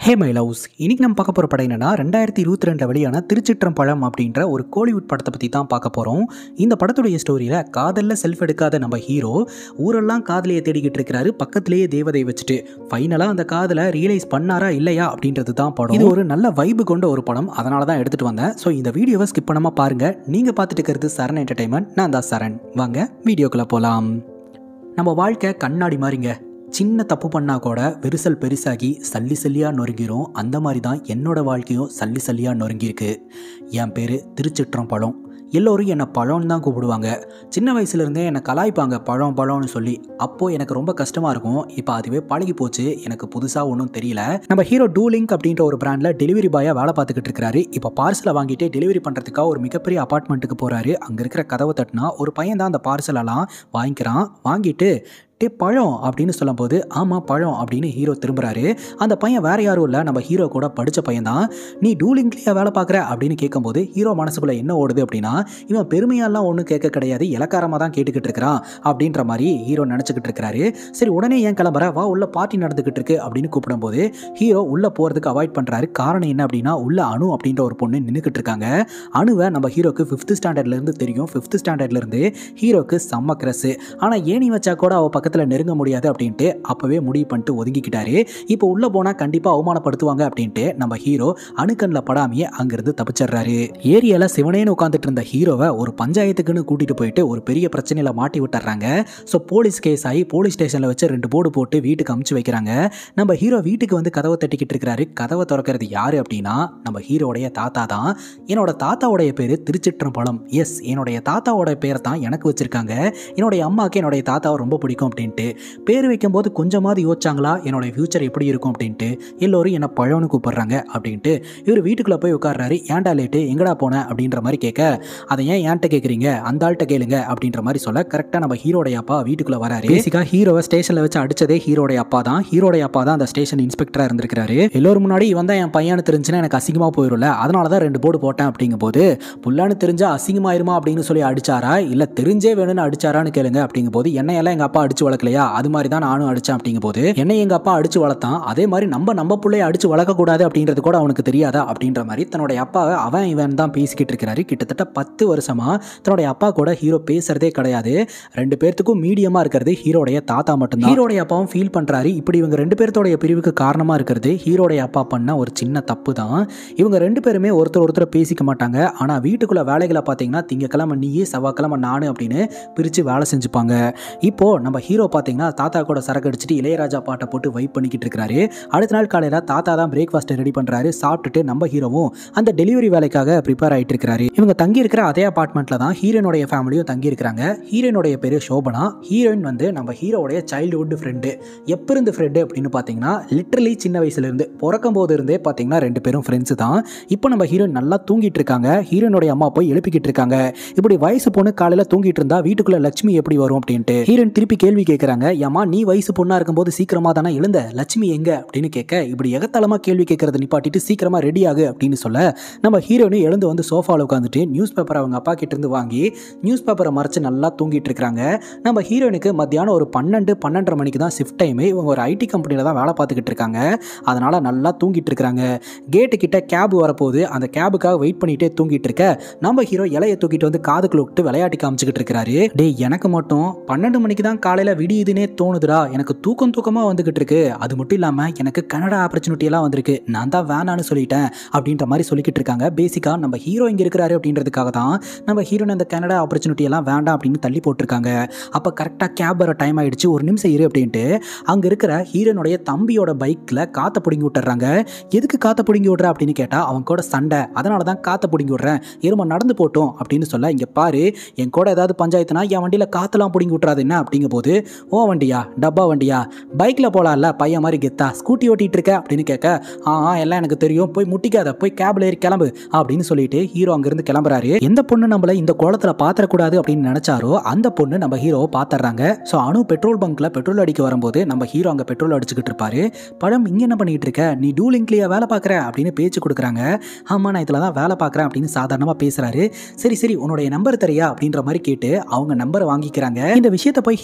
hey my loves இன்னைக்கு நம்ம பார்க்க போகிற படம் என்னன்னா ரெண்டாயிரத்தி இருபத்தி ரெண்டில் வெளியான திருச்சிற்றம்பழம் அப்படின்ற ஒரு கோலிவுட் படத்தை பற்றி தான் பார்க்க போகிறோம் இந்த படத்துடைய ஸ்டோரியில் காதலில் செல்ஃப் எடுக்காத நம்ம ஹீரோ ஊரெல்லாம் காதலியை தேடிக்கிட்டு இருக்கிறாரு பக்கத்திலேயே தேவதை வச்சுட்டு ஃபைனலாக அந்த காதலை ரியலைஸ் பண்ணாரா இல்லையா அப்படின்றது தான் படம் இது ஒரு நல்ல வைபு கொண்ட ஒரு படம் அதனால தான் எடுத்துகிட்டு வந்தேன் ஸோ இந்த வீடியோவை ஸ்கிப் பண்ணாமல் பாருங்கள் நீங்கள் பார்த்துட்டு இருக்கிறது சரண் என்டர்டைன்மெண்ட் நான் தான் சரண் வாங்க வீடியோக்குள்ளே போகலாம் நம்ம வாழ்க்கை கண்ணாடி மாதிரிங்க சின்ன தப்பு பண்ணா கூட விரிசல் பெருசாகி சல்லி சல்லியாக நொறுங்கிரும் அந்த மாதிரி தான் என்னோட வாழ்க்கையும் சல்லி சல்லியாக நொறுங்கியிருக்கு என் பேர் திருச்சிற்றம்பழம் எல்லோரும் என்னை பழம்னு தான் கூப்பிடுவாங்க சின்ன வயசுலேருந்தே என்னை கலாய்ப்பாங்க பழம் பழம்னு சொல்லி அப்போது எனக்கு ரொம்ப கஷ்டமாக இருக்கும் இப்போ அதுவே பழகி போச்சு எனக்கு புதுசாக ஒன்றும் தெரியல நம்ம ஹீரோ டூலிங்க் அப்படின்ற ஒரு பிராண்டில் டெலிவரி பாயாக வேலை பார்த்துக்கிட்டு இருக்காரு இப்போ பார்சலை வாங்கிட்டு டெலிவரி பண்ணுறதுக்காக ஒரு மிகப்பெரிய அப்பார்ட்மெண்ட்டுக்கு போகிறாரு அங்கே இருக்கிற கதவை தட்டினா ஒரு பையன் தான் அந்த பார்சலெல்லாம் வாங்கிக்கிறான் வாங்கிட்டு டே பழம் அப்படின்னு சொல்லும்போது ஆமாம் பழம் அப்படின்னு ஹீரோ திரும்புறாரு அந்த பையன் வேற யாரும் இல்லை நம்ம ஹீரோ கூட படித்த பையன் தான் நீ டூலிங்க்லேயே வேலை பார்க்குற அப்படின்னு கேட்கும்போது ஹீரோ மனசுக்குள்ள என்ன ஓடுது அப்படின்னா இவன் பெருமையெல்லாம் ஒன்றும் கேட்க கிடையாது இலக்காரமாக தான் கேட்டுக்கிட்டு இருக்கிறான் அப்படின்ற மாதிரி ஹீரோ நினச்சிக்கிட்டு இருக்கிறாரு சரி உடனே ஏன் கிளம்புற வா உள்ள பார்ட்டி நடந்துக்கிட்டு இருக்கு அப்படின்னு கூப்பிடும்போது ஹீரோ உள்ளே போகிறதுக்கு அவாய்ட் பண்ணுறாரு காரணம் என்ன அப்படின்னா உள்ள அணு அப்படின்ற ஒரு பொண்ணு நின்றுக்கிட்டு இருக்காங்க அணுவை நம்ம ஹீரோக்கு ஃபிஃப்த் ஸ்டாண்டர்ட்லேருந்து தெரியும் ஃபிஃப்த் ஸ்டாண்டர்ட்லேருந்து ஹீரோக்கு செம்ம க்ரஸ்ஸு ஆனால் ஏணி வச்சா கூட அவள் பக்கத்தில் நெருங்க முடியாது அப்படின்ட்டு அப்போவே முடிவு பண்ணிட்டு ஒதுங்கிக்கிட்டாரு இப்போ உள்ளே போனால் கண்டிப்பாக அவமானப்படுத்துவாங்க அப்படின்ட்டு நம்ம ஹீரோ அணுக்கண்ணில் படாமையே அங்கிருந்து தப்பிச்சிடுறாரு ஏரியாவில் சிவனேன்னு உட்காந்துட்டு இருந்த ஹீரோவை ஒரு பஞ்சாயத்துக்குன்னு கூட்டிகிட்டு போயிட்டு ஒரு பெரிய பிரச்சனையில் மாட்டி விட்டுறாங்க ஸோ போலீஸ் கேஸ் ஆகி போலீஸ் ஸ்டேஷனில் வச்சு ரெண்டு போர்டு போட்டு வீட்டுக்கு அமுச்சு வைக்கிறாங்க நம்ம ஹீரோ வீட்டுக்கு வந்து கதவை தட்டிக்கிட்டு இருக்கிறாரு கதவை திறக்கிறது யார் அப்படின்னா நம்ம ஹீரோடைய தாத்தா தான் என்னோட தாத்தாவுடைய பேர் திருச்சிற்றம்பலம் எஸ் என்னுடைய தாத்தாவோட பேரை தான் எனக்கு வச்சிருக்காங்க என்னுடைய அம்மாவுக்கு என்னுடைய தாத்தாவை ரொம்ப பிடிக்கும் அப்படின்ட்டு பேர் வைக்கும்போது கொஞ்சமாவது யோசிச்சாங்களா என்னுடைய ஃப்யூச்சர் எப்படி இருக்கும் அப்படின்ட்டு எல்லோரும் என்னை பழம்னு கூப்பிடுறாங்க அப்படின்ட்டு இவர் வீட்டுக்குள்ளே போய் உட்கார்றாரு ஏன்டா லேட்டு எங்கடா போன அப்படின்ற மாதிரி கேட்க அதை ஏன் ஏன்ட்ட கேட்குறீங்க அந்த ஆள்கிட்ட கேளுங்க அப்படின்ற மாதிரி சொல்ல கரெக்டாக நம்ம ஹீரோடைய அப்பா வீட்டுக்குள்ளே வராரு பேசிக்காக ஹீரோவை ஸ்டேஷனில் வச்சு அடிச்சதே ஹீரோடைய அப்பா தான் ஹீரோடைய அப்பா தான் அந்த ஸ்டேஷன் இன்ஸ்பெக்டராக இருந்திருக்காரு எல்லோரும் முன்னாடி இவன் தான் என் பையனு தெரிஞ்சுன்னா எனக்கு அசிங்கமாக போயிடும்ல அதனால தான் ரெண்டு போர்டு போட்டேன் அப்படிங்கும்போது புல்லான்னு தெரிஞ்சா அசிங்கமாயிருமா அப்படின்னு சொல்லி அடிச்சாரா இல்லை தெரிஞ்சே வேணும்னு அடிச்சாரான்னு கேளுங்க அப்படிங்கும்போது என்னையெல்லாம் எங்கள் அப்பா அடிச்சு வளர்க்கலையா அது மாதிரி தான் நானும் அடித்தேன் அப்படிங்கும்போது என்னை எங்கள் அப்பா அடிச்சு வளர்த்தான் அதே மாதிரி நம்ம நம்ம பிள்ளைய அடிச்சு வளர்க்கக்கூடாது அப்படின்றது கூட அவனுக்கு தெரியாதா அப்படின்ற மாதிரி தன்னுடைய அப்பாவை அவன் இவன் தான் பேசிக்கிட்டு இருக்கிறாரு கிட்டத்தட்ட பத்து வருஷமா தன்னுடைய அப்பா கூட ஹீரோ பேசுறதே கிடையாது ரெண்டு பேர்த்துக்கும் மீடியமாக இருக்கிறது ஹீரோடைய தாத்தா மட்டும்தான் ஹீரோடைய அப்பாவும் ஃபீல் பண்ணுறாரு இப்படி இவங்க ரெண்டு பேர்த்தோடைய பிரிவுக்கு காரணமாக இருக்கிறது ஹீரோடைய அப்பா பண்ண ஒரு சின்ன தப்பு தான் இவங்க ரெண்டு பேருமே ஒருத்தர் ஒருத்தர் பேசிக்க மாட்டாங்க ஆனால் வீட்டுக்குள்ள வேலைகளை பார்த்தீங்கன்னா திங்கக்கிழமை நீயே செவ்வாய்க்கிழமை நானு அப்படின்னு பிரித்து வேலை செஞ்சுப்பாங்க இப்போ நம்ம ஹீரோ பார்த்தீங்கன்னா தாத்தா கூட சரக்கு அடிச்சுட்டு இளையராஜா பாட்டை போட்டு வைப் பண்ணிக்கிட்டு இருக்கிறாரு அடுத்த நாள் காலையில் தாத்தா தான் பிரேக்ஃபாஸ்ட் ரெடி பண்ணுறாரு சாப்பிட்டுட்டு நம்ம ஹீரோவும் அந்த டெலிவரி வேலைக்காக ப்ரிப்பேர் ஆகிட்டு இருக்கிறாரு இவங்க தங்கி இருக்கிற அதே அப்பார்ட்மெண்ட்டில் தான் ஹீரோனுடைய ஃபேமிலியும் தங்கி இருக்கிறாங்க ஹீரோனுடைய பேர் சோபனா ஹீரோயின் வந்து நம்ம ஹீரோடைய சைல்டுஹுட் ஃப்ரெண்டு எப்போ இருந்து ஃப்ரெண்டு அப்படின்னு பார்த்தீங்கன்னா லிட்டரலி சின்ன வயசுலேருந்து பிறக்கும் போது இருந்தே பார்த்தீங்கன்னா ரெண்டு பேரும் ஃப்ரெண்ட்ஸு தான் இப்போ நம்ம ஹீரோயின் நல்லா தூங்கிட்டு இருக்காங்க ஹீரோனுடைய அம்மா போய் எழுப்பிக்கிட்டு இருக்காங்க இப்படி வயசு பொண்ணு காலையில் தூங்கிட்டு இருந்தா வீட்டுக்குள்ள லட்சுமி எப்படி வரும் அப்படின்ட்டு ஹீரோயின் திருப்பி கேள்வி கேட்குறாங்க ஏமா நீ வயசு பொண்ணா இருக்கும்போது சீக்கிரமா தானே எழுந்த லட்சுமி எங்க அப்படின்னு கேட்க இப்படி எகத்தளமா கேள்வி கேட்கறத நிப்பாட்டிட்டு சீக்கிரமா ரெடி ஆகு அப்படின்னு சொல்ல நம்ம ஹீரோயின் எழுந்து வந்து சோஃபாவில் உட்காந்துட்டு நியூஸ் பேப்பர் அவங்க அப்பா கிட்ட இருந்து வாங்கி நியூஸ் பேப்பரை மறைச்சு நல்லா தூங்கிட்டு இருக்காங்க நம்ம ஹீரோயினுக்கு மத்தியானம் ஒரு பன்னெண்டு பன்னெண்டரை மணிக்கு தான் ஷிஃப்ட் டைமு இவங்க ஒரு ஐடி கம்பெனியில் தான் வேலை பார்த்துக்கிட்டு இருக்காங்க அதனால நல்லா தூங்கிட்டு இருக்காங்க கேட்டு கிட்ட கேப் வரப்போகுது அந்த கேபுக்காக வெயிட் பண்ணிட்டே தூங்கிட்டு இருக்க நம்ம ஹீரோ இலைய தூக்கிட்டு வந்து காதுக்குள்ள விட்டு விளையாட்டி காமிச்சுக்கிட்டு இருக்காரு டேய் எனக்கு மட்டும் பன்னெண்டு மணிக்கு தான் காலையில் விடியுதுன்னே தோணுதுடா எனக்கு தூக்கம் தூக்கமாக வந்துகிட்டு இருக்கு அது மட்டும் இல்லாமல் எனக்கு கனடா ஆப்பர்ச்சுனிட்டி எல்லாம் வந்திருக்கு நான் தான் வேணான்னு சொல்லிட்டேன் அப்படின்ற மாதிரி சொல்லிக்கிட்டு இருக்காங்க பேசிக்காக நம்ம ஹீரோ இங்கே இருக்கிறாரு அப்படின்றதுக்காக தான் நம்ம ஹீரோன் அந்த கனடா ஆப்பர்ச்சுனிட்டி எல்லாம் வேண்டாம் அப்படின்னு தள்ளி போட்டிருக்காங்க அப்போ கரெக்டாக கேப் வர டைம் ஆயிடுச்சு ஒரு நிமிஷம் இரு அப்படின்ட்டு அங்கே இருக்கிற ஹீரோனுடைய தம்பியோட பைக்கில் காற்றை பிடுங்கி விட்டுறாங்க எதுக்கு காற்றை பிடுங்கி விட்ற அப்படின்னு கேட்டால் அவன் கூட சண்டை அதனால தான் காற்றை பிடுங்கி விட்றேன் இரும நடந்து போட்டோம் அப்படின்னு சொல்ல இங்கே பாரு என் கூட ஏதாவது பஞ்சாயத்துனா என் வண்டியில் காற்றுலாம் பிடுங்கி விட்றாது என்ன அப்படிங்கும் போது ஓ வண்டியா டப்பா வண்டியா பைக்கில் போகலாம்ல பையன் மாதிரி கெத்தா ஸ்கூட்டி ஓட்டிகிட்டு இருக்க அப்படின்னு கேட்க ஆ ஆ, எல்லாம் எனக்கு தெரியும் போய் முட்டிக்காத போய் கேபில் ஏறி கிளம்பு அப்படின்னு சொல்லிட்டு ஹீரோ அங்கேருந்து கிளம்புறாரு எந்த பொண்ணு நம்மள இந்த கோலத்தில் பாத்திரக்கூடாது அப்படின்னு நினச்சாரோ அந்த பொண்ணு நம்ம ஹீரோவை பார்த்துறாங்க ஸோ அணு பெட்ரோல் பங்க்கில் பெட்ரோல் அடிக்க வரும்போது நம்ம ஹீரோ அங்கே பெட்ரோல் அடிச்சுக்கிட்டு இருப்பாரு படம் இங்கே என்ன பண்ணிட்டு இருக்க நீ டூலிங்க்லேயே வேலை பார்க்குற அப்படின்னு பேச்சு கொடுக்குறாங்க ஆமாம் நான் இதில் தான் வேலை பார்க்குறேன் அப்படின்னு சாதாரணமாக பேசுகிறாரு சரி சரி உன்னுடைய நம்பர் தரியா அப்படின்ற மாதிரி கேட்டு அவங்க நம்பரை வாங்கிக்கிறாங்க இந்த விஷயத்தை போய் ஹீரோயின்ட்ட ஷேர்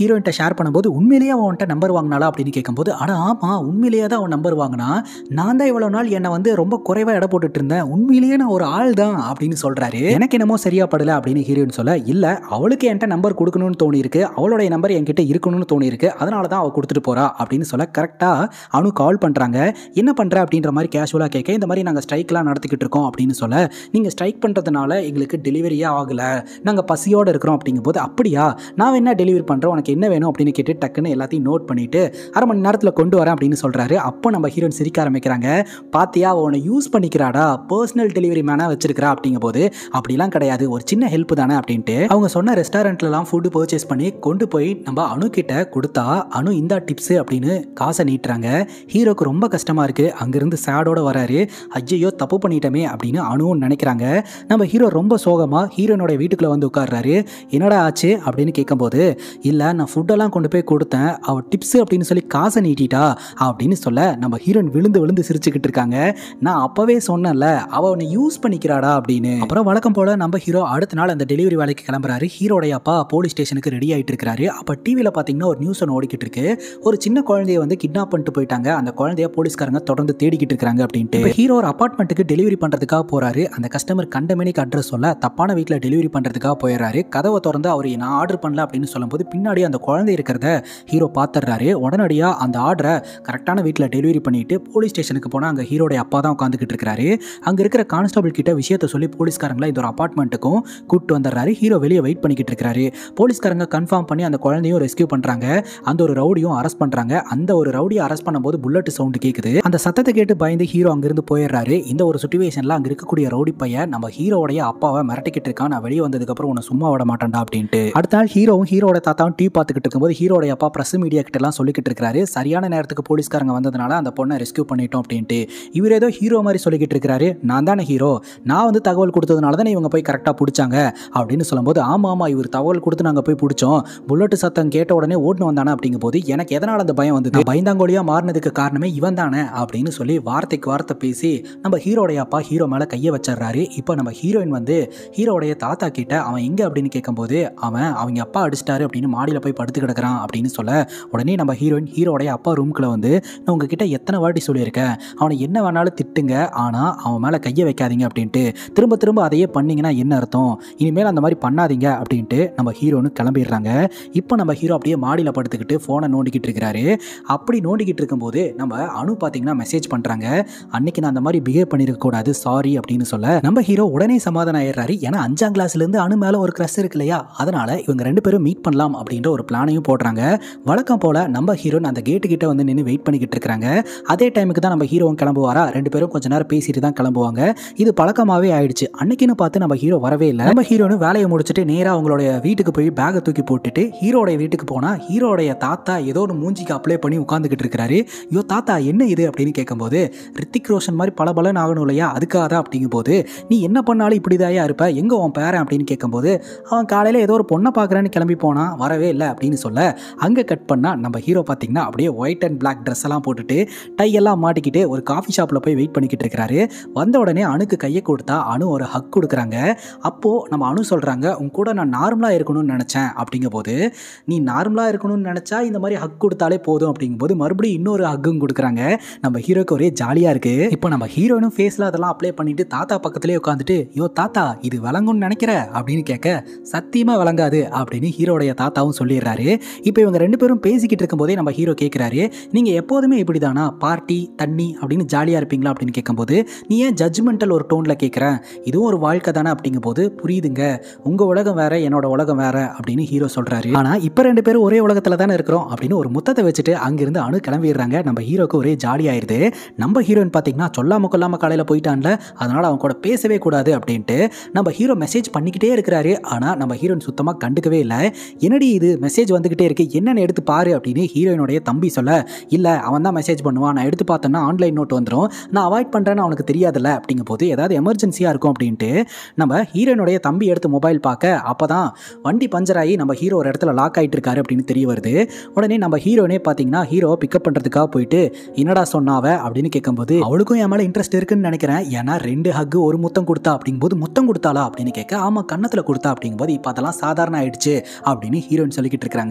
ஷேர் பண்ணும்போது உண்மையிலேயே அவன்கிட்ட நம்பர் வாங்கினாலா அப்படின்னு கேட்கும்போது அட ஆமா உண்மையிலேயே தான் அவன் நம்பர் வாங்கினா நான் தான் இவ்வளோ நாள் என்னை வந்து ரொம்ப குறைவாக எடை போட்டுட்டு இருந்தேன் உண்மையிலேயே நான் ஒரு ஆள் தான் அப்படின்னு சொல்றாரு எனக்கு என்னமோ சரியா படல அப்படின்னு ஹீரோயின் சொல்ல இல்ல அவளுக்கு என்கிட்ட நம்பர் கொடுக்கணும்னு தோணி இருக்கு அவளுடைய நம்பர் என்கிட்ட இருக்கணும்னு தோணி இருக்கு அதனால தான் அவ கொடுத்துட்டு போறா அப்படின்னு சொல்ல கரெக்டா அனு கால் பண்றாங்க என்ன பண்ற அப்படின்ற மாதிரி கேஷுவலா கேட்க இந்த மாதிரி நாங்க ஸ்ட்ரைக்லாம் நடத்திக்கிட்டு இருக்கோம் அப்படின்னு சொல்ல நீங்க ஸ்ட்ரைக் பண்றதுனால எங்களுக்கு டெலிவரியே ஆகல நாங்க பசியோட இருக்கிறோம் அப்படிங்கும்போது அப்படியா நான் என்ன டெலிவரி பண்றேன் உனக்கு என்ன வேணும் அப்படின்னு கேட்டு டக்குன்னு எல்லாத்தையும் நோட் பண்ணிட்டு அரை மணி நேரத்தில் கொண்டு வரேன் அப்படின்னு சொல்றாரு அப்போ நம்ம ஹீரோயின் சிரிக்க ஆரம்பிக்கிறாங்க பாத்தியா அவனை யூஸ் பண்ணிக்கிறாடா பர்சனல் டெலிவரி மேனா வச்சிருக்கிறா அப்படிங்கும்போது அப்படிலாம் கிடையாது ஒரு சின்ன ஹெல்ப் தானே அப்படின்ட்டு அவங்க சொன்ன ரெஸ்டாரண்ட்லலாம் ஃபுட்டு பர்ச்சேஸ் பண்ணி கொண்டு போய் நம்ம அணு கிட்ட கொடுத்தா அணு இந்த டிப்ஸ் அப்படின்னு காசை நீட்டுறாங்க ஹீரோக்கு ரொம்ப கஷ்டமா இருக்கு அங்கிருந்து சேடோட வராரு ஐயோ தப்பு பண்ணிட்டோமே அப்படின்னு அணுவும் நினைக்கிறாங்க நம்ம ஹீரோ ரொம்ப சோகமா ஹீரோனோட வீட்டுக்குள்ள வந்து உட்கார்றாரு என்னடா ஆச்சு அப்படின்னு கேட்கும்போது இல்லை நான் ஃபுட்டெல்லாம் கொண்டு போய் கொடுத்தேன் அவ டிப்ஸ் அப்படின்னு சொல்லி காசை நீட்டிட்டா அப்படின்னு சொல்ல நம்ம ஹீரோயின் விழுந்து விழுந்து சிரிச்சுக்கிட்டு இருக்காங்க நான் அப்பவே சொன்னேன்ல அவ உன்னை யூஸ் பண்ணிக்கிறாடா அப்படின்னு அப்புறம் வழக்கம் போல நம்ம ஹீரோ அடுத்த நாள் அந்த டெலிவரி வேலைக்கு கிளம்புறாரு ஹீரோடைய அப்பா போலீஸ் ஸ்டேஷனுக்கு ரெடி ஆயிட்டு இருக்காரு அப்ப டிவியில பாத்தீங்கன்னா ஒரு நியூஸ் ஒன்று ஓடிக்கிட்டு இருக்கு ஒரு சின்ன குழந்தைய வந்து கிட்னாப் பண்ணிட்டு போயிட்டாங்க அந்த குழந்தைய போலீஸ்காரங்க தொடர்ந்து தேடிக்கிட்டு இருக்காங்க அப்படின்ட்டு இப்ப ஹீரோ ஒரு அபார்ட்மெண்ட்டுக்கு டெலிவரி பண்றதுக்காக போறாரு அந்த கஸ்டமர் கண்டமேனிக்கு அட்ரஸ் சொல்ல தப்பான வீட்டில் டெலிவரி பண்றதுக்காக போயிடுறாரு கதவை திறந்து அவர் நான் ஆர்டர் பண்ணல அப்படின்னு சொல்லும்போது பின்னாடி அந்த குழந்தை இருக்கிறத ஹீரோ பார்த்துடுறாரு உடனடியாக அந்த ஆர்டரை கரெக்டான வீட்டில் டெலிவரி பண்ணிட்டு போலீஸ் ஸ்டேஷனுக்கு போனால் அங்கே ஹீரோடைய அப்பா தான் உட்காந்துக்கிட்டு இருக்காரு அங்கே இருக்கிற கான்ஸ்டபிள் கிட்ட விஷயத்த சொல்லி போலீஸ்காரங்களை இந்த ஒரு அப்பார்ட்மெண்ட்டுக்கும் கூப்பிட்டு வந்துடுறாரு ஹீரோ வெளியே வெயிட் பண்ணிக்கிட்டு இருக்காரு போலீஸ்காரங்க கன்ஃபார்ம் பண்ணி அந்த குழந்தையும் ரெஸ்கியூ பண்ணுறாங்க அந்த ஒரு ரவுடியும் அரெஸ்ட் பண்ணுறாங்க அந்த ஒரு ரவுடியை அரெஸ்ட் பண்ணும்போது புல்லட் சவுண்ட் கேட்குது அந்த சத்தத்தை கேட்டு பயந்து ஹீரோ அங்கிருந்து போயிடுறாரு இந்த ஒரு சுச்சுவேஷனில் அங்கே இருக்கக்கூடிய ரவுடி பையன் நம்ம ஹீரோடைய அப்பாவை மிரட்டிக்கிட்டு இருக்கான் நான் வெளியே வந்ததுக்கப்புறம் உன்னை சும்மா விட மாட்டேன்டா அப்படின்ட்டு அடுத்த நாள் ஹீரோவும் ஹீரோட தாத்தாவும் டீ பார்த்துக்கிட்டு இருக்கும்போது ஹீரோடைய அப்பா பிரஸ் மீடியா கிட்ட எல்லாம் சொல்லிக்கிட்டு இருக்காரு சரியான நேரத்துக்கு போலீஸ்காரங்க வந்ததுனால அந்த பொண்ணை ரெஸ்கியூ பண்ணிட்டோம் அப்படின்ட்டு இவர் ஏதோ ஹீரோ மாதிரி சொல்லிக்கிட்டு இருக்காரு நான் தானே ஹீரோ நான் வந்து தகவல் கொடுத்ததுனால தானே இவங்க போய் கரெக்டாக பிடிச்சாங்க அப்படின்னு சொல்லும்போது ஆமா ஆமா இவர் தகவல் கொடுத்து நாங்கள் போய் பிடிச்சோம் புல்லட் சத்தம் கேட்ட உடனே ஓட்டுன்னு வந்தானே அப்படிங்கும்போது எனக்கு எதனால் அந்த பயம் வந்தது பயந்தாங்கோலியா மாறினதுக்கு காரணமே இவன் தானே அப்படின்னு சொல்லி வார்த்தைக்கு வார்த்தை பேசி நம்ம ஹீரோடைய அப்பா ஹீரோ மேலே கையை வச்சிடுறாரு இப்போ நம்ம ஹீரோயின் வந்து ஹீரோடைய தாத்தா கிட்ட அவன் எங்க அப்படின்னு கேட்கும்போது அவன் அவங்க அப்பா அடிச்சிட்டாரு அப்படின்னு மாடியில் போய் படுத்து கிடக்குறான் அப்படின்னு சொல்ல உடனே நம்ம ஹீரோயின் ஹீரோடைய அப்பா ரூம்குள்ள வந்து நான் உங்ககிட்ட எத்தனை வாட்டி சொல்லியிருக்கேன் அவனை என்ன வேணாலும் திட்டுங்க ஆனால் அவன் மேலே கையை வைக்காதீங்க அப்படின்ட்டு திரும்ப திரும்ப அதையே பண்ணீங்கன்னா என்ன அர்த்தம் இனிமேல் அந்த மாதிரி பண்ணாதீங்க அப்படின்ட்டு நம்ம ஹீரோன்னு கிளம்பிடுறாங்க இப்போ நம்ம ஹீரோ அப்படியே மாடியில் படுத்துக்கிட்டு ஃபோனை நோண்டிக்கிட்டு இருக்கிறாரு அப்படி நோண்டிக்கிட்டு இருக்கும்போது நம்ம அனு பார்த்தீங்கன்னா மெசேஜ் பண்ணுறாங்க அன்னைக்கு நான் அந்த மாதிரி பிஹேவ் பண்ணியிருக்க கூடாது சாரி அப்படின்னு சொல்ல நம்ம ஹீரோ உடனே சமாதானம் ஆயிடுறாரு ஏன்னா அஞ்சாம் கிளாஸ்லேருந்து அணு மேலே ஒரு க்ரஷ் இருக்கு இல்லையா அதனால இவங்க ரெண்டு பேரும் மீட் பண்ணலாம் அப்படின்ற ஒரு பிளானையும் போடுறாங்க வழக்கம் போல நம்ம ஹீரோன் அந்த கேட்டு கிட்ட வந்து நின்று வெயிட் பண்ணிக்கிட்டு இருக்காங்க அதே டைமுக்கு தான் நம்ம ஹீரோவும் கிளம்புவாரா ரெண்டு பேரும் கொஞ்ச நேரம் பேசிட்டு தான் கிளம்புவாங்க இது பழக்கமாவே ஆயிடுச்சு அன்னைக்குன்னு பார்த்து நம்ம ஹீரோ வரவே இல்லை நம்ம ஹீரோனு வேலையை முடிச்சுட்டு நேராக அவங்களுடைய வீட்டுக்கு போய் பேகை தூக்கி போட்டுட்டு ஹீரோடைய வீட்டுக்கு போனா ஹீரோடைய தாத்தா ஏதோ ஒரு மூஞ்சிக்கு அப்ளை பண்ணி உட்காந்துக்கிட்டு இருக்கிறாரு ஐயோ தாத்தா என்ன இது அப்படின்னு கேட்கும்போது ரித்திக் ரோஷன் மாதிரி பல பலன் ஆகணும் இல்லையா அதுக்காக தான் அப்படிங்கும்போது நீ என்ன பண்ணாலும் இப்படிதாயா இருப்ப எங்க உன் பேரன் அப்படின்னு கேட்கும்போது அவன் காலையில ஏதோ ஒரு பொண்ணை பார்க்குறேன்னு கிளம்பி போனான் வரவே இல்லை அப்படின்னு சொல்ல அங்கே கட் பண்ணா நம்ம ஹீரோ பார்த்தீங்கன்னா அப்படியே ஒயிட் அண்ட் பிளாக் ட்ரெஸ் எல்லாம் போட்டுட்டு டை எல்லாம் மாட்டிக்கிட்டு ஒரு காஃபி ஷாப்பில் போய் வெயிட் பண்ணிக்கிட்டு இருக்கிறாரு வந்த உடனே அணுக்கு கையை கொடுத்தா அணு ஒரு ஹக் கொடுக்குறாங்க அப்போது நம்ம அணு சொல்கிறாங்க உன் கூட நான் நார்மலாக இருக்கணும்னு நினச்சேன் அப்படிங்கும்போது நீ நார்மலாக இருக்கணும்னு நினச்சா இந்த மாதிரி ஹக் கொடுத்தாலே போதும் அப்படிங்கும்போது மறுபடியும் இன்னொரு ஹக்கும் கொடுக்குறாங்க நம்ம ஹீரோக்கு ஒரே ஜாலியாக இருக்குது இப்போ நம்ம ஹீரோயினும் ஃபேஸில் அதெல்லாம் அப்ளை பண்ணிட்டு தாத்தா பக்கத்துலேயே உட்காந்துட்டு யோ தாத்தா இது விளங்கும்னு நினைக்கிற அப்படின்னு கேட்க சத்தியமாக விளங்காது அப்படின்னு ஹீரோடைய தாத்தாவும் சொல்லிடுறாரு இப்போ இவங்க ரெண்டு பேரும் பேசிக்கிட்டு இருக்கும்போதே நம்ம ஹீரோ கேட்குறாரு நீங்கள் எப்போதுமே இப்படி தானா பார்ட்டி தண்ணி அப்படின்னு ஜாலியாக இருப்பீங்களா அப்படின்னு கேட்கும்போது நீ ஏன் ஜட்ஜ்மெண்டல் ஒரு டோனில் கேட்குறேன் இதுவும் ஒரு வாழ்க்கை தானே அப்படிங்கும்போது புரியுதுங்க உங்கள் உலகம் வேற என்னோட உலகம் வேற அப்படின்னு ஹீரோ சொல்கிறாரு ஆனால் இப்போ ரெண்டு பேரும் ஒரே உலகத்தில் தானே இருக்கிறோம் அப்படின்னு ஒரு முத்தத்தை வச்சுட்டு அங்கிருந்து அணு கிளம்பிடுறாங்க நம்ம ஹீரோக்கு ஒரே ஜாலி ஆயிடுது நம்ம ஹீரோயின் பார்த்தீங்கன்னா சொல்லாம கொல்லாம காலையில் போயிட்டான்ல அதனால அவன் கூட பேசவே கூடாது அப்படின்ட்டு நம்ம ஹீரோ மெசேஜ் பண்ணிக்கிட்டே இருக்கிறாரு ஆனால் நம்ம ஹீரோயின் சுத்தமாக கண்டுக்கவே இல்லை என்னடி இது மெசேஜ் வந்துக்கிட்டே இருக்கு என்னன்னு எடுத்து பாரு அப்படின்னு ஹீரோயினுடைய தம்பி சொல்ல இல்லை அவன் தான் மெசேஜ் பண்ணுவான் நான் எடுத்து பார்த்தேன்னா ஆன்லைன் நோட் வந்துடும் நான் அவாய்ட் பண்ணுறேன்னு அவனுக்கு தெரியாதுல்ல அப்படிங்கும் போது ஏதாவது எமர்ஜென்சியாக இருக்கும் அப்படின்ட்டு நம்ம ஹீரோயினுடைய தம்பி எடுத்து மொபைல் பார்க்க அப்போ தான் வண்டி பஞ்சர் ஆகி நம்ம ஹீரோ ஒரு இடத்துல லாக் ஆகிட்டு இருக்காரு அப்படின்னு தெரிய வருது உடனே நம்ம ஹீரோனே பார்த்தீங்கன்னா ஹீரோ பிக்கப் பண்ணுறதுக்காக போயிட்டு என்னடா சொன்னாவ அப்படின்னு கேட்கும்போது அவளுக்கும் என் மேலே இன்ட்ரெஸ்ட் இருக்குன்னு நினைக்கிறேன் ஏன்னா ரெண்டு ஹக்கு ஒரு முத்தம் கொடுத்தா அப்படிங்கும்போது முத்தம் கொடுத்தாளா அப்படின்னு கேட்க ஆமாம் கன்னத்தில் கொடுத்தா அப்படிங்கும்போது இப்போ அதெல்லாம் சாதாரண ஆயிடுச்சு அப்படின்னு ஹீரோயின் சொல்லிக்கிட்டு இருக்காங்க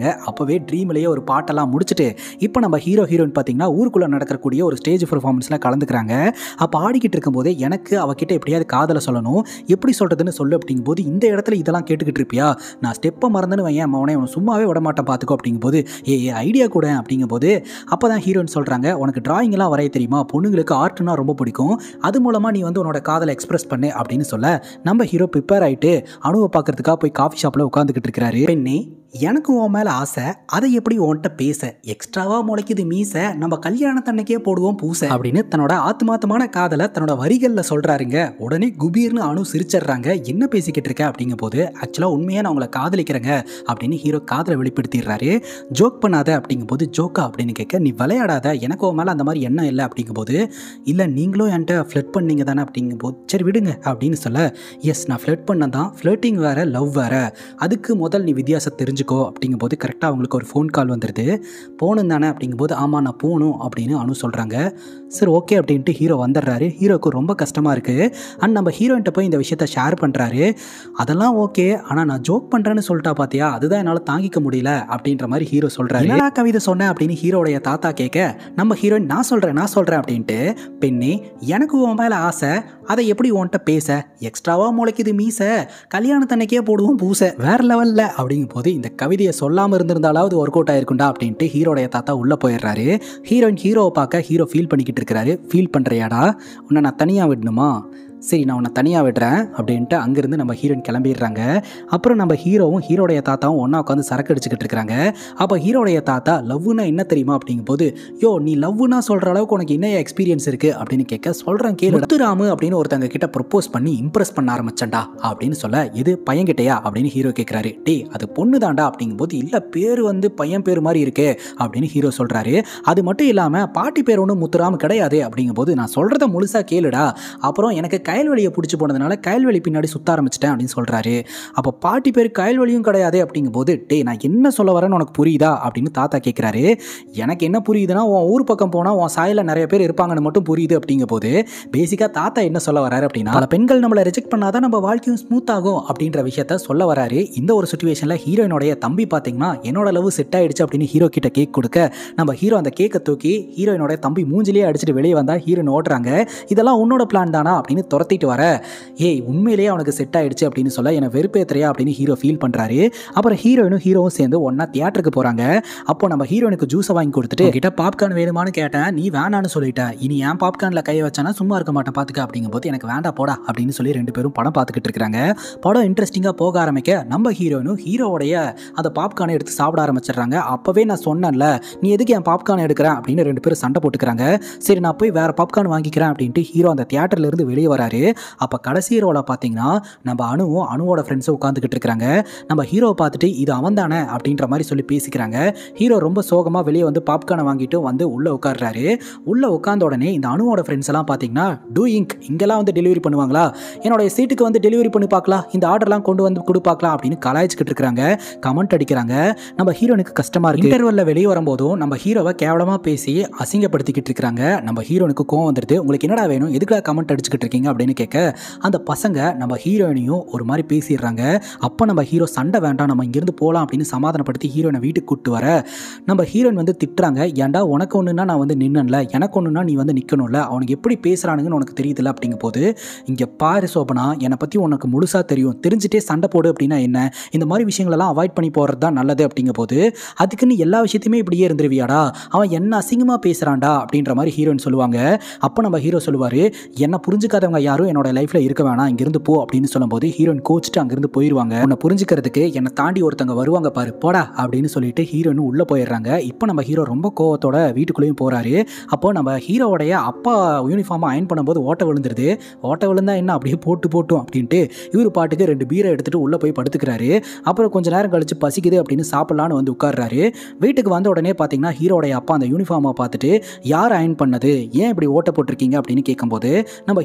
வந்துடுறாங்க அப்போவே ட்ரீம்லேயே ஒரு பாட்டெல்லாம் முடிச்சுட்டு இப்போ நம்ம ஹீரோ ஹீரோயின் பார்த்தீங்கன்னா ஊருக்குள்ளே நடக்கக்கூடிய ஒரு ஸ்டேஜ் பர்ஃபார்மன்ஸில் கலந்துக்கிறாங்க அப்போ ஆடிக்கிட்டு இருக்கும்போதே எனக்கு அவகிட்ட எப்படியாவது காதலை சொல்லணும் எப்படி சொல்கிறதுன்னு சொல்லு அப்படிங்கும்போது இந்த இடத்துல இதெல்லாம் கேட்டுக்கிட்டு இருப்பியா நான் ஸ்டெப்பை மறந்துன்னு வையன் அவனை அவனை சும்மாவே விட மாட்டேன் பார்த்துக்கோ அப்படிங்கும்போது ஏ ஏ ஐடியா கூட அப்படிங்கும்போது அப்போ தான் ஹீரோயின் சொல்கிறாங்க உனக்கு டிராயிங்லாம் வரைய தெரியுமா பொண்ணுங்களுக்கு ஆர்ட்னா ரொம்ப பிடிக்கும் அது மூலமாக நீ வந்து உன்னோட காதலை எக்ஸ்பிரஸ் பண்ணு அப்படின்னு சொல்ல நம்ம ஹீரோ ப்ரிப்பேர் ஆகிட்டு அணுவை பார்க்கறதுக்காக போய் காஃபி ஷாப்பில் உட்காந்துக்கிட்டு இருக்கிறாரு பெண்ணே எனக்கு உன் மேலே ஆசை அதை எப்படி உன்கிட்ட பேச எக்ஸ்ட்ராவா முளைக்குது மீச நம்ம கல்யாணத்தன்னைக்கே போடுவோம் பூசை அப்படின்னு தன்னோட ஆத்மாத்தமான காதலை தன்னோட வரிகளில் சொல்றாருங்க உடனே குபீர்னு அணு சிரிச்சிடுறாங்க என்ன பேசிக்கிட்டு இருக்க அப்படிங்கும் போது ஆக்சுவலாக உண்மையாக நான் உங்களை காதலிக்கிறேங்க அப்படின்னு ஹீரோ காதலை வெளிப்படுத்திடுறாரு ஜோக் பண்ணாத அப்படிங்கும்போது ஜோக்கா அப்படின்னு கேட்க நீ விளையாடாத எனக்கு உன் மேலே அந்த மாதிரி எண்ணம் இல்லை அப்படிங்கும்போது இல்லை நீங்களும் என்கிட்ட ஃப்ளட் பண்ணீங்க தானே அப்படிங்கும்போது சரி விடுங்க அப்படின்னு சொல்ல எஸ் நான் ஃப்ளட் பண்ண தான் ஃப்ளட்டிங் வேற லவ் வேற அதுக்கு முதல் நீ வித்தியாசம் தெரிஞ்சுக்கோ அப்படிங்கும்போது கரெக்டாக அவங்களுக்கு ஒரு ஃபோன் கால் வந்துடுது போகணும் தானே அப்படிங்கும்போது ஆமாம் நான் போகணும் அப்படின்னு அனு சொல்கிறாங்க சரி ஓகே அப்படின்ட்டு ஹீரோ வந்துடுறாரு ஹீரோக்கு ரொம்ப கஷ்டமாக இருக்குது அண்ட் நம்ம ஹீரோயின்ட்ட போய் இந்த விஷயத்த ஷேர் பண்ணுறாரு அதெல்லாம் ஓகே ஆனால் நான் ஜோக் பண்ணுறேன்னு சொல்லிட்டா பார்த்தியா அதுதான் என்னால் தாங்கிக்க முடியல அப்படின்ற மாதிரி ஹீரோ சொல்கிறாரு என்னடா கவிதை சொன்னேன் அப்படின்னு ஹீரோடைய தாத்தா கேட்க நம்ம ஹீரோயின் நான் சொல்கிறேன் நான் சொல்கிறேன் அப்படின்ட்டு பெண்ணே எனக்கு உன் மேலே ஆசை அதை எப்படி உன்கிட்ட பேச எக்ஸ்ட்ராவாக முளைக்குது மீச கல்யாணத்தன்னைக்கே போடுவோம் பூசை வேற லெவலில் அப்படிங்கும் போது இந்த கவிதையை சொல்லாமல் இருந்திருந்தாலாவது ஒர்க் அவுட் ஆயிருக்குண்டா அப்படின்ட்டு ஹீரோடைய தாத்தா உள்ளே போயிடுறாரு ஹீரோயின் ஹீரோவை பார்க்க ஹீரோ ஃபீல் பண்ணிக்கிட்டு இருக்கிறாரு ஃபீல் பண்ணுறியாடா உன்னை நான் தனியாக விடணுமா சரி நான் உன்னை தனியாக விடுறேன் அப்படின்ட்டு அங்கேருந்து நம்ம ஹீரோயின் கிளம்பிடுறாங்க அப்புறம் நம்ம ஹீரோவும் ஹீரோடைய தாத்தாவும் ஒன்றா உட்காந்து சரக்கு அடிச்சுக்கிட்டு இருக்கிறாங்க அப்போ ஹீரோடைய தாத்தா லவ்னா என்ன தெரியுமா அப்படிங்கும்போது யோ நீ லவ்னா சொல்கிற அளவுக்கு உனக்கு என்ன எக்ஸ்பீரியன்ஸ் இருக்குது அப்படின்னு கேட்க சொல்கிறேன் கேளு முத்துராமு அப்படின்னு ஒருத்தங்க கிட்ட ப்ரப்போஸ் பண்ணி இம்ப்ரெஸ் பண்ண ஆரம்பிச்சேன்டா அப்படின்னு சொல்ல இது பையன்கிட்டயா அப்படின்னு ஹீரோ கேட்குறாரு டேய் அது பொண்ணு தாண்டா அப்படிங்கும்போது இல்லை பேர் வந்து பையன் பேர் மாதிரி இருக்கே அப்படின்னு ஹீரோ சொல்கிறாரு அது மட்டும் இல்லாமல் பாட்டி பேர் ஒன்றும் முத்துராமு கிடையாது அப்படிங்கும்போது நான் சொல்கிறத முழுசாக கேளுடா அப்புறம் எனக்கு கயல்வெளியை பிடிச்சி போனதுனால கயல்வெளி பின்னாடி சுத்த ஆரம்பிச்சிட்டேன் அப்படின்னு சொல்கிறாரு அப்போ பாட்டி பேர் கயல்வெளியும் கிடையாது அப்படிங்கும்போது டேய் நான் என்ன சொல்ல வரேன்னு உனக்கு புரியுதா அப்படின்னு தாத்தா கேட்குறாரு எனக்கு என்ன புரியுதுன்னா உன் ஊர் பக்கம் போனால் உன் சாயில் நிறைய பேர் இருப்பாங்கன்னு மட்டும் புரியுது அப்படிங்கும் போது பேசிக்காக தாத்தா என்ன சொல்ல வராரு அப்படின்னா பல பெண்கள் நம்மளை ரிஜெக்ட் பண்ணாதான் நம்ம வாழ்க்கையும் ஸ்மூத் ஆகும் அப்படின்ற விஷயத்த சொல்ல வராரு இந்த ஒரு சுச்சுவேஷனில் ஹீரோயினுடைய தம்பி பார்த்தீங்கன்னா என்னோட லவ் செட் ஆயிடுச்சு அப்படின்னு ஹீரோ கிட்ட கேக் கொடுக்க நம்ம ஹீரோ அந்த கேக்கை தூக்கி ஹீரோயினோட தம்பி மூஞ்சிலேயே அடிச்சுட்டு வெளியே வந்தா ஹீரோயின் ஓடுறாங்க இதெல்லாம் உன்னோட பிளான் தானா அப்படின்னு துரத்திட்டு வர ஏய் உண்மையிலேயே அவனுக்கு செட் ஆயிடுச்சு அப்படின்னு சொல்ல என்னை வெறுப்பேத்துறியா அப்படின்னு ஹீரோ ஃபீல் பண்ணுறாரு அப்புறம் ஹீரோயினும் ஹீரோவும் சேர்ந்து ஒன்றா தியேட்டருக்கு போகிறாங்க அப்போ நம்ம ஹீரோயினுக்கு ஜூஸை வாங்கி கொடுத்துட்டு கிட்ட பாப்கார்ன் வேணுமான்னு கேட்டேன் நீ வேணான்னு சொல்லிட்ட இனி ஏன் பாப்கார்னில் கையை வச்சானா சும்மா இருக்க மாட்டேன் பார்த்துக்க அப்படிங்கும்போது எனக்கு வேண்டாம் போடா அப்படின்னு சொல்லி ரெண்டு பேரும் படம் பார்த்துக்கிட்டு இருக்காங்க படம் இன்ட்ரெஸ்டிங்காக போக ஆரம்பிக்க நம்ம ஹீரோயினும் ஹீரோவுடைய அந்த பாப்கார்னை எடுத்து சாப்பிட ஆரம்பிச்சிடுறாங்க அப்போவே நான் சொன்னேன்ல நீ எதுக்கு என் பாப்கார்ன் எடுக்கிறேன் அப்படின்னு ரெண்டு பேரும் சண்டை போட்டுக்கிறாங்க சரி நான் போய் வேற பாப்கார்ன் வாங்கிக்கிறேன் அப்படின்ட்டு ஹீரோ அந்த தியேட்டர்ல இருந்து வெளியே வராரு அப்போ கடைசி ரோல பார்த்தீங்கன்னா நம்ம அணுவும் அணுவோட ஃப்ரெண்ட்ஸும் உட்காந்துக்கிட்டு இருக்கிறாங்க நம்ம ஹீரோவை பார்த்துட்டு இது அவன் தானே அப்படின்ற மாதிரி சொல்லி பேசிக்கிறாங்க ஹீரோ ரொம்ப சோகமாக வெளியே வந்து பாப்கார்னை வாங்கிட்டு வந்து உள்ளே உட்காடுறாரு உள்ளே உட்காந்த உடனே இந்த அணுவோட ஃப்ரெண்ட்ஸ் எல்லாம் பார்த்தீங்கன்னா டூ இங்க் இங்கெல்லாம் வந்து டெலிவரி பண்ணுவாங்களா என்னோட சீட்டுக்கு வந்து டெலிவரி பண்ணி பார்க்கலாம் இந்த ஆர்டர்லாம் கொண்டு வந்து கொடுப்பாக்கலாம் அப்படின்னு கலாய்ச்சிக்கிட்டு இருக்கிறாங்க கமெண்ட் அடிக்கிறாங்க நம்ம ஹீரோனுக்கு கஷ்டமா இருக்கு இன்டர்வல்ல வெளியே வரும்போதும் நம்ம ஹீரோவை கேவலமா பேசி அசிங்கப்படுத்திக்கிட்டு இருக்காங்க நம்ம ஹீரோனுக்கு கோவம் வந்துடுது உங்களுக்கு என்னடா வேணும் எதுக்குடா கமெண்ட் அடிச்சுக்கிட்டு இருக்கீங்க அப்படின்னு கேட்க அந்த பசங்க நம்ம ஹீரோயினையும் ஒரு மாதிரி பேசிடுறாங்க அப்போ நம்ம ஹீரோ சண்டை வேண்டாம் நம்ம இங்கிருந்து போகலாம் அப்படின்னு சமாதானப்படுத்தி ஹீரோயினை வீட்டுக்கு கூட்டு வர நம்ம ஹீரோயின் வந்து திட்டுறாங்க ஏன்டா உனக்கு ஒன்றுனா நான் வந்து நின்னல எனக்கு ஒன்றுனா நீ வந்து நிற்கணும்ல அவனுக்கு எப்படி பேசுகிறானுங்கன்னு உனக்கு தெரியுதுல்ல அப்படிங்கும் போது இங்கே பாரு சோபனா என்னை பற்றி உனக்கு முழுசாக தெரியும் தெரிஞ்சுட்டே சண்டை போடு அப்படின்னா என்ன இந்த மாதிரி விஷயங்களெல்லாம் அவாய்ட் பண்ணி போகிறது தான் நல்லது அப்படிங்கும் போது அதுக்குன்னு எல்லா விஷயத்தையுமே இப்படியே இருந்துருவியாடா அவன் என்ன அசிங்கமாக பேசுகிறான்டா அப்படின்ற மாதிரி ஹீரோயின் சொல்லுவாங்க அப்போ நம்ம ஹீரோ சொல்லுவார் என்ன புரிஞ்சுக்காதவங்க யாரும் என்னோட லைஃப்பில் இருக்க வேணாம் இங்கிருந்து போ அப்படின்னு சொல்லும்போது ஹீரோயின் கோச்சிட்டு அங்கிருந்து போயிடுவாங்க உன்னை புரிஞ்சுக்கிறதுக்கு என்னை தாண்டி ஒருத்தங்க வருவாங்க பாரு போடா அப்படின்னு சொல்லிட்டு ஹீரோயின் உள்ளே போயிடுறாங்க இப்போ நம்ம ஹீரோ ரொம்ப கோவத்தோட வீட்டுக்குள்ளேயும் போகிறாரு அப்போ நம்ம ஹீரோவுடைய அப்பா யூனிஃபார்மை அயன் பண்ணும்போது ஓட்ட விழுந்துருது ஓட்ட விழுந்தா என்ன அப்படியே போட்டு போட்டும் அப்படின்ட்டு இவர் பாட்டுக்கு ரெண்டு பீரை எடுத்துட்டு உள்ளே போய் படுத்துக்கிறாரு அப்புறம் கொஞ்ச நேரம் கழிச்சு பசிக்குது அப்படின்னு சாப்பிடலான்னு வந்து உட்கார்றாரு வீட்டுக்கு வந்த உடனே பார்த்தீங்கன்னா ஹீரோடைய அப்பா அந்த யூனிஃபார்மை பார்த்துட்டு யார் அயன் பண்ணது ஏன் இப்படி ஓட்ட போட்டிருக்கீங்க அப்படின்னு கேட்கும்போது நம்ம ஹீரோடைய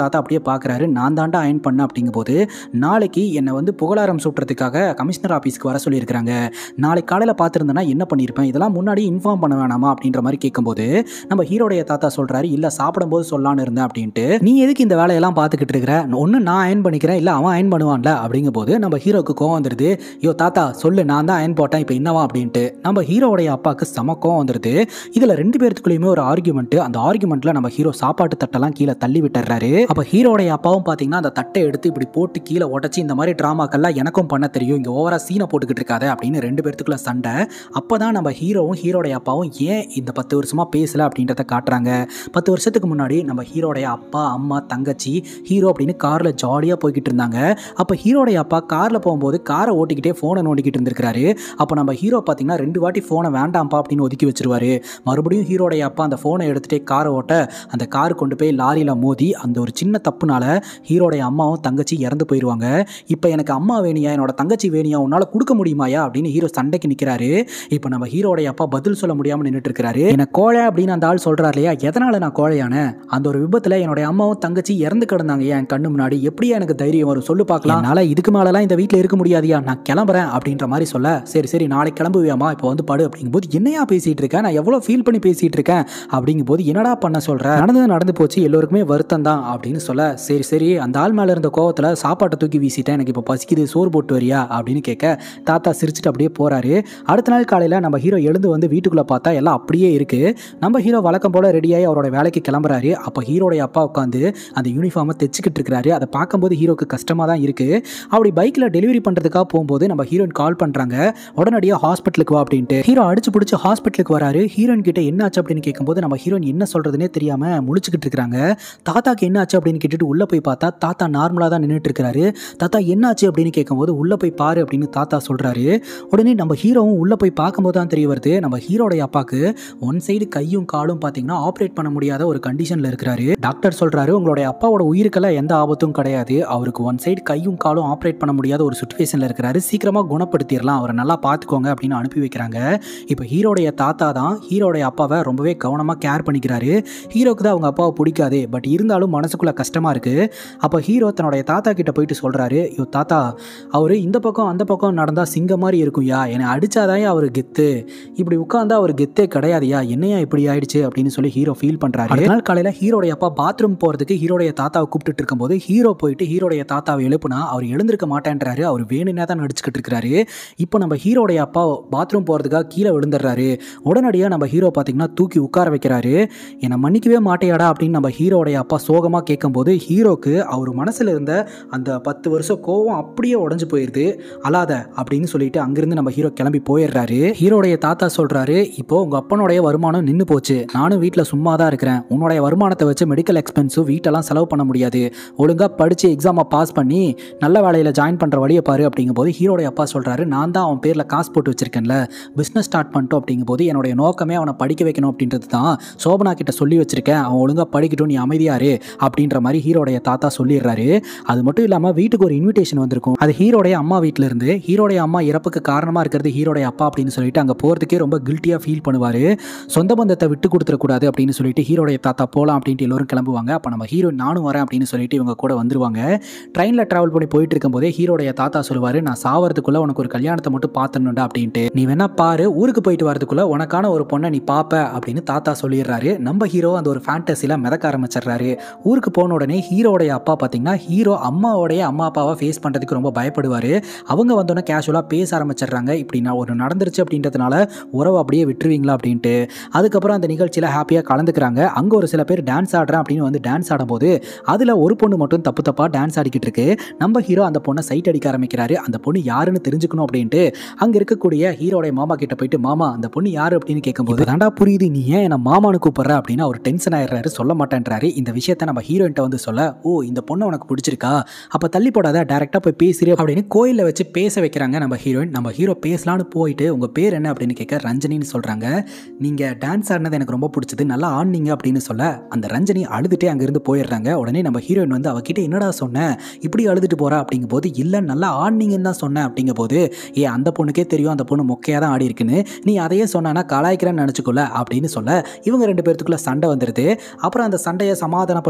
தாத்தா அப்படியே பார்க்குறாரு நான் தாண்டா அயன் பண்ணேன் அப்படிங்கும்போது நாளைக்கு என்னை வந்து புகழாரம் சூட்டுறதுக்காக கமிஷனர் ஆஃபீஸ்க்கு வர சொல்லியிருக்கிறாங்க நாளைக்கு காலையில் பார்த்துருந்தேன்னா என்ன பண்ணியிருப்பேன் இதெல்லாம் முன்னாடி இன்ஃபார்ம் பண்ண வேணாமா அப்படின்ற மாதிரி கேட்கும்போது நம்ம ஹீரோடைய தாத்தா சொல்கிறாரு இல்லை சாப்பிடும்போது சொல்லான்னு இருந்தேன் அப்படின்ட்டு நீ எதுக்கு இந்த வேலையெல்லாம் பார்த்துக்கிட்டு இருக்கிற ஒன்று நான் அயன் பண்ணிக்கிறேன் இல்லை அவன் அயன் பண்ணுவான்ல அப்படிங்கும்போது நம்ம ஹீரோக்கு கோவம் வந்துடுது ஐயோ தாத்தா சொல்லு நான் தான் அயன் போட்டேன் இப்போ என்னவா அப்படின்ட்டு நம்ம ஹீரோடைய அப்பாவுக்கு செம கோவம் வந்துடுது இதில் ரெண்டு பேர்த்துக்குள்ளேயுமே ஒரு ஆர்குமெண்ட் அந்த ஆர்குமெண்ட்டில் நம்ம ஹீரோ சாப்பாட்டு தட்டெல்லாம் கீழே தள்ளி விட்டுறாரு அப்போ ஹீரோடைய அப்பாவும் பார்த்தீங்கன்னா அந்த தட்டை எடுத்து இப்படி போட்டு கீழே உடச்சி இந்த மாதிரி ட்ராமாக்கெல்லாம் எனக்கும் பண்ண தெரியும் இங்கே ஓவரா சீனை போட்டுக்கிட்டு இருக்காத அப்படின்னு ரெண்டு பேர்த்துக்குள்ள சண்டை அப்போ தான் நம்ம ஹீரோவும் ஹீரோடைய அப்பாவும் ஏன் இந்த பத்து வருஷமாக பேசல அப்படின்றத காட்டுறாங்க பத்து வருஷத்துக்கு முன்னாடி நம்ம ஹீரோடைய அப்பா அம்மா தங்கச்சி ஹீரோ அப்படின்னு காரில் ஜாலியாக போய்கிட்டு இருந்தாங்க அப்போ ஹீரோடைய அப்பா காரில் போகும்போது காரை ஓட்டிக்கிட்டே ஃபோனை நோண்டிக்கிட்டு இருந்திருக்காரு அப்போ நம்ம ஹீரோ பார்த்தீங்கன்னா ரெண்டு வாட்டி ஃபோனை வேண்டாம்ப்பா அப்படின்னு ஒதுக்கி வச்சிருவாரு மறுபடியும் ஹீரோடைய அப்பா அந்த ஃபோனை எடுத்துகிட்டே காரை ஓட்ட அந்த கார் கொண்டு போய் லாரியில் மோதி அந்த ஒரு சின்ன தப்புனால ஹீரோடைய அம்மாவும் தங்கச்சி இறந்து போயிடுவாங்க இப்போ எனக்கு அம்மா வேணியா என்னோட தங்கச்சி வேணியா உன்னால் கொடுக்க முடியுமாயா அப்படின்னு ஹீரோ சண்டைக்கு நிற்கிறாரு இப்போ நம்ம ஹீரோடைய அப்பா பதில் சொல்ல முடியாமல் நின்றுட்டு இருக்கிறாரு எனக்கு கோழை அப்படின்னு அந்த ஆள் சொல்கிறார் இல்லையா எதனால் நான் கோழையான அந்த ஒரு விபத்தில் என்னுடைய அம்மாவும் தங்கச்சி இறந்து கிடந்தாங்க என் கண்ணு முன்னாடி எப்படியா எனக்கு தைரியம் வரும் சொல்லு பார்க்கலாம் என்னால் இதுக்கு மேலெல்லாம் இந்த வீட்டில் இருக்க முடியாதியா நான் கிளம்புறேன் அப்படின்ற மாதிரி சொல்ல சரி சரி நாளைக்கு கிளம்புவியாமா இப்போ வந்து படு அப்படிங்கும்போது என்னையா பேசிகிட்டு இருக்கேன் நான் எவ்வளோ ஃபீல் பண்ணி பேசிகிட்டு இருக்கேன் அப்படிங்கும்போது என்னடா பண்ண சொல்கிறேன் நடந்தது நடந்து போச்சு எல்லோருக்குமே வருத்தம் தான் அப்படின்னு சொல்ல சரி சரி அந்த ஆள் மேலே இருந்த கோவத்தில் சாப்பாட்டை தூக்கி வீசிட்டேன் எனக்கு இப்போ பசிக்குது சோறு போட்டு வரியா அப்படின்னு கேட்க தாத்தா சிரிச்சுட்டு அப்படியே போகிறாரு அடுத்த நாள் காலையில் நம்ம ஹீரோ எழுந்து வந்து வீட்டுக்குள்ளே பார்த்தா எல்லாம் அப்படியே இருக்குது நம்ம ஹீரோ வழக்கம் போல் ரெடியாகி அவரோட வேலைக்கு கிளம்புறாரு அப்போ ஹீரோடைய அப்பா உட்காந்து அந்த யூனிஃபார்மை தைச்சிக்கிட்டு இருக்கிறாரு அதை பார்க்கும்போது ஹீரோக்கு கஷ்டமாக தான் இருக்குது அப்படி பைக்கில் டெலிவரி பண்ணுறதுக்காக போகும்போது நம்ம ஹீரோயின் கால் பண்ணுறாங்க உடனடியாக ஹாஸ்பிட்டலுக்கு வா அப்படின்ட்டு ஹீரோ அடிச்சு பிடிச்சி ஹாஸ்பிட்டலுக்கு வராரு ஹீரோயின் கிட்ட என்ன ஆச்சு அப்படின்னு கேட்கும்போது நம்ம ஹீரோயின் என்ன சொல்கிறதுனே தெரியாமல் முழிச்சுக்கிட்டு இருக்கிறாங்க தாத்தாக்கு என்ன ஆச்சு அப்படின்னு கேட்டுட்டு உள்ளே போய் பார்த்தா தாத்தா நார்மலாக தான் நின்றுட்டு இருக்கிறாரு தாத்தா என்ன ஆச்சு அப்படின்னு கேட்கும்போது உள்ளே போய் பாரு அப்படின்னு தாத்தா சொல்கிறாரு உடனே நம்ம ஹீரோவும் உள்ளே போய் பார்க்கும்போது தான் தெரிய வருது நம்ம ஹீரோடைய அப்பாவுக்கு ஒன் சைடு கையும் காலும் பார்த்தீங்கன்னா ஆப்ரேட் பண்ண முடியாத ஒரு கண்டிஷனில் இருக்கிறாரு டாக்டர் சொல்கிறாரு உங்களுடைய அப்பாவோட உயிருக்கெல்லாம் எந்த ஆபத்தும் கிடையாது அவருக்கு ஒன் சைடு கையும் காலும் ஆப்ரேட் பண்ண முடியாத ஒரு சுச்சுவேஷனில் இருக்கிறாரு சீக்கிரமாக குணப்படுத்திடலாம் அவரை நல்லா பார்த்துக்கோங்க அப்படின்னு அனுப்பி வைக்கிறாங்க இப்போ ஹீரோடைய தாத்தா தான் ஹீரோடைய அப்பாவை ரொம்பவே கவனமாக கேர் பண்ணிக்கிறாரு ஹீரோக்கு தான் அவங்க அப்பாவை பிடிக்காது பட் இருந்தாலும் மனசுக்குள்ளே கஷ்டமாக இருக்குது அப்போ ஹீரோ தன்னுடைய தாத்தா கிட்ட போயிட்டு சொல்கிறாரு ஐயோ தாத்தா அவர் இந்த பக்கம் அந்த பக்கம் நடந்தால் சிங்க மாதிரி இருக்கும்யா என்னை அடிச்சாதான் அவர் கெத்து இப்படி உட்காந்தா அவர் கெத்தே கிடையாதுயா என்னையா இப்படி ஆயிடுச்சு அப்படின்னு சொல்லி ஹீரோ ஃபீல் பண்ணுறாரு அடுத்த நாள் காலையில் ஹீரோடைய அப்பா பாத்ரூம் போகிறதுக்கு ஹீரோடைய தாத்தாவை கூப்பிட்டுட்டு இருக்கும்போது ஹீரோ போயிட்டு ஹீரோடைய தாத்தாவை எழுப்புனா அவர் எழுந்திருக்க மாட்டேன்றாரு அவர் வேணும்னே தான் நடிச்சுக்கிட்டு இருக்கிறாரு இப்போ நம்ம ஹீரோடைய அப்பா பாத்ரூம் போகிறதுக்காக கீழே விழுந்துடுறாரு உடனடியாக நம்ம ஹீரோ பார்த்தீங்கன்னா தூக்கி உட்கார வைக்கிறாரு என்னை மன்னிக்கவே மாட்டேயாடா அப்படின்னு நம்ம ஹீரோடைய அப்பா சோகமாக கேட்கும்போது ஹீரோக்கு அவர் மனசில் இருந்த அந்த பத்து வருஷம் கோவம் அப்படியே உடஞ்சு போயிடுது அழாத அப்படின்னு சொல்லிட்டு அங்கிருந்து நம்ம ஹீரோ கிளம்பி போயிடுறாரு ஹீரோடைய தாத்தா சொல்றாரு இப்போ உங்க அப்பனுடைய வருமானம் நின்று போச்சு நானும் வீட்டில் சும்மா தான் இருக்கிறேன் உன்னுடைய வருமானத்தை வச்சு மெடிக்கல் எக்ஸ்பென்ஸும் வீட்டெல்லாம் செலவு பண்ண முடியாது ஒழுங்காக படித்து எக்ஸாமை பாஸ் பண்ணி நல்ல வேலையில் ஜாயின் பண்ணுற வழியை பாரு அப்படிங்கும்போது ஹீரோடைய அப்பா சொல்றாரு நான் தான் அவன் பேரில் காசு போட்டு வச்சிருக்கேன்ல பிஸ்னஸ் ஸ்டார்ட் பண்ணிட்டோம் அப்படிங்கும்போது என்னுடைய நோக்கமே அவனை படிக்க வைக்கணும் அப்படின்றது தான் சோபனா கிட்ட சொல்லி வச்சிருக்கேன் அவன் ஒழுங்காக படிக்கட்டும் நீ அமைதியாரு அப்படின்ற மாதிரி ஹீரோடைய தாத்தா சொல்லிடுறாரு அது மட்டும் இல்லாமல் வீட்டுக்கு ஒரு இன்விடேஷன் வந்திருக்கும் அது ஹீரோடைய அம்மா வீட்டில இருந்து ஹீரோடைய அம்மா இறப்புக்கு காரணமாக இருக்கிறது ஹீரோடைய அப்பா அப்படின்னு சொல்லிட்டு அங்கே போகிறதுக்கே ரொம்ப கில்ட்டியாக ஃபீல் பண்ணுவார் சொந்த பந்தத்தை விட்டு கொடுத்துடக்கூடாது அப்படின்னு சொல்லிட்டு ஹீரோடைய தாத்தா போகலாம் அப்படின்ட்டு எல்லோரும் கிளம்புவாங்க அப்போ நம்ம ஹீரோ நானும் வரேன் அப்படின்னு சொல்லிட்டு இவங்க கூட வந்துருவாங்க ட்ரெயினில் ட்ராவல் பண்ணி போயிட்டு இருக்கும்போதே ஹீரோடைய தாத்தா சொல்லுவார் நான் சாவறதுக்குள்ள உனக்கு ஒரு கல்யாணத்தை மட்டும் பார்த்துடணும்டா அப்படின்ட்டு நீ வேணா பாரு ஊருக்கு போயிட்டு வரதுக்குள்ள உனக்கான ஒரு பொண்ணை நீ பார்ப்ப அப்படின்னு தாத்தா சொல்லிடுறாரு நம்ம ஹீரோ அந்த ஒரு ஃபேண்டசியில் மிதக்க ஆரம்பிச்சிடுறாரு ஊருக்கு போன உடனே ஹீரோடைய அப்பா பார்த்தீங்கன்னா ஹீரோ அம்மாவோடைய அம்மா அப்பாவை ஃபேஸ் பண்ணுறதுக்கு ரொம்ப பயப்படுவார் அவங்க வந்தோடனே கேஷுவலாக பேச ஆரம்பிச்சிடுறாங்க இப்படி நான் ஒரு நடந்துருச்சு அப்படின்றதுனால உறவை அப்படியே விட்டுருவீங்களா அப்படின்ட்டு அதுக்கப்புறம் அந்த நிகழ்ச்சியில் ஹாப்பியாக கலந்துக்கிறாங்க அங்கே ஒரு சில பேர் டான்ஸ் ஆடுறேன் அப்படின்னு வந்து டான்ஸ் ஆடும்போது அதில் ஒரு பொண்ணு மட்டும் தப்பு தப்பாக டான்ஸ் ஆடிக்கிட்டு இருக்கு நம்ம ஹீரோ அந்த பொண்ணை சைட் அடிக்க ஆரம்பிக்கிறாரு அந்த பொண்ணு யாருன்னு தெரிஞ்சுக்கணும் அப்படின்ட்டு அங்கே இருக்கக்கூடிய ஹீரோடைய மாமா கிட்ட போயிட்டு மாமா அந்த பொண்ணு யாரு அப்படின்னு கேட்கும்போது தாண்டா புரியுது நீ ஏன் என்ன மாமான்னு கூப்பிடுற அப்படின்னு அவர் டென்ஷன் ஆயிடுறாரு சொல்ல மாட்டேன்றாரு இந்த விஷயத்த நம்ம ஹீரோயின்ட்ட வந்து சொல்ல ஓ இந்த பொண்ணு உனக்கு பிடிச்சிருக்கா அப்போ தள்ளி போடாத டேரெக்டாக போய் பேசுறே அப்படின்னு கோயிலில் வச்சு பேச வைக்கிறாங்க நம்ம ஹீரோயின் நம்ம ஹீரோ பேசலான்னு போயிட்டு உங்கள் பேர் என்ன அப்படின்னு கேட்க ரஞ்சனின்னு சொல்கிறாங்க நீங்கள் டான்ஸ் ஆடினது எனக்கு ரொம்ப பிடிச்சது நல்லா ஆடினீங்க அப்படின்னு சொல்ல அந்த ரஞ்சனி அழுதுட்டே அங்கேருந்து போயிடுறாங்க உடனே நம்ம ஹீரோயின் வந்து அவகிட்ட என்னடா சொன்னேன் இப்படி அழுதுட்டு போறா அப்படிங்கும்போது இல்லை நல்லா ஆடினீங்கன்னு தான் சொன்னேன் அப்படிங்கும்போது ஏ அந்த பொண்ணுக்கே தெரியும் அந்த பொண்ணு மொக்கையாக தான் ஆடி இருக்குன்னு நீ அதையே சொன்னானா கலாய்க்கிறேன்னு நினச்சிக்கொள்ள அப்படின்னு சொல்ல இவங்க ரெண்டு பேர்த்துக்குள்ள சண்டை வந்துடுது அப்புறம் அந்த சண்டையை சமாதானப்படுத்துகிறேன் அப்படின்னு